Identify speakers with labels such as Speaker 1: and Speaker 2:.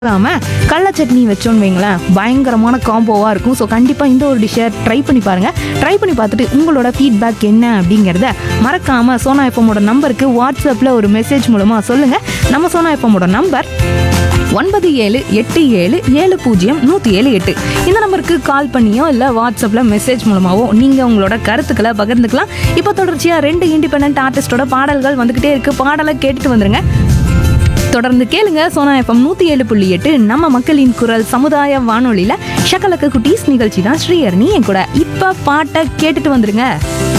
Speaker 1: மறக்காம கடல சட்னி வச்சோன்னு வைங்களேன் பயங்கரமான காம்போவாக இருக்கும் ஸோ கண்டிப்பாக இந்த ஒரு டிஷ்ஷை ட்ரை பண்ணி பாருங்கள் ட்ரை பண்ணி பார்த்துட்டு உங்களோட ஃபீட்பேக் என்ன அப்படிங்கிறத மறக்காம சோனா எஃப்எம்மோட நம்பருக்கு வாட்ஸ்அப்பில் ஒரு மெசேஜ் மூலமாக சொல்லுங்கள் நம்ம சோனா எஃப்எம்மோட நம்பர் ஒன்பது ஏழு எட்டு ஏழு ஏழு பூஜ்ஜியம் நூற்றி ஏழு எட்டு இந்த நம்பருக்கு கால் பண்ணியோ இல்லை வாட்ஸ்அப்பில் மெசேஜ் மூலமாவோ நீங்கள் உங்களோட கருத்துக்களை பகிர்ந்துக்கலாம் இப்போ தொடர்ச்சியாக ரெண்டு இண்டிபெண்ட் ஆர்டிஸ்டோட பாடல்கள் வந்துக்கிட்டே இருக்குது பாடலை கேட்டுட்டு வந்துருங்க தொடர்ந்து கேளுங்க சோனா எஃப்எம் நூற்றி ஏழு புள்ளி எட்டு நம்ம மக்களின் குரல் சமுதாய வானொலியில் ஷக்கலக்க குட்டீஸ் நிகழ்ச்சி தான் ஸ்ரீஹரணி என் கூட இப்போ பாட்டை கேட்டுட்டு வந்துருங்க